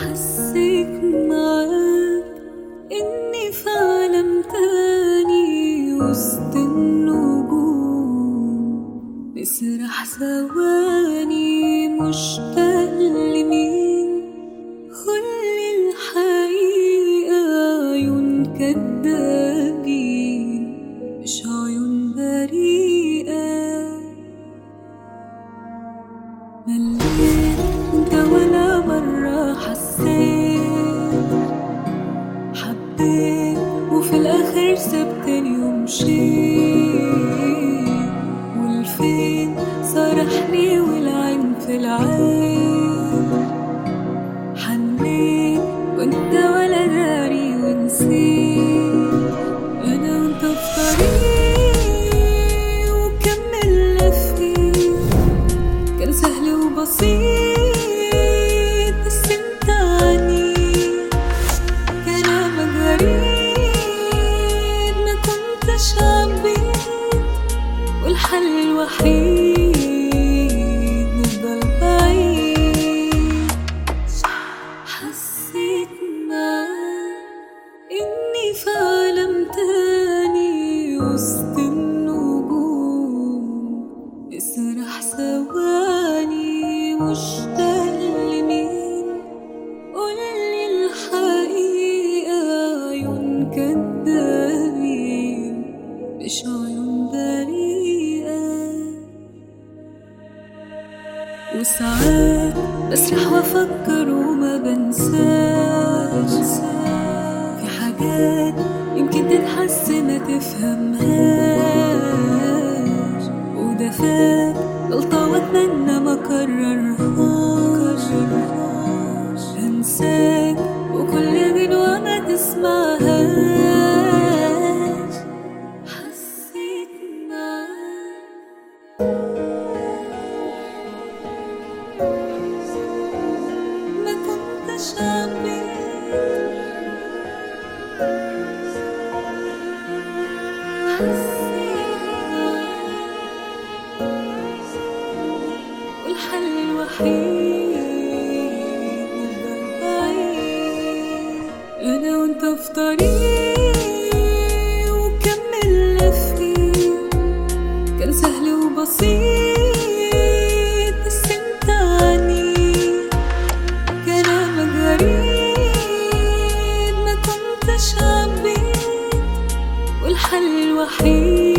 حسيت معاك إني في عالم تاني وسط النجوم نسرح ثواني مشتاق لمين كل الحقيقة عيون كدابين مش عيون بريئة مليت انت ولا مرة حسيت حبيت وفي الآخر سبتني ومشيت والفين صرحني والعين في العين حنيت وانت ولا داري ونسيت انا وانت في طريق وكملنا فيه كان سهل وبسيط بس انت عنيد كلامك غريب ما كنتش عبيد والحل الوحيد نفضل بعيد حسيت معاك إني في عالم تاني وسط النجوم نسرح ثواني مشتاق لمين قولي الحقيقة عيون كدابين مش عيون بريئة وساعات بسرح وافكر وما بنساش في حاجات يمكن تتحس ما تفهمهاش وده فات غلطة واتمنى ما كررهاش هنساك وكل غنوة ما تسمعهاش حسيت معاك ما كنتش عبيد والحل الوحيد نفضل بعيد أنا وأنت في طريق وكملنا فيه كان سهل وبسيط بس انت عنيد كلامك غريب ما كنتش عبيد والحل الوحيد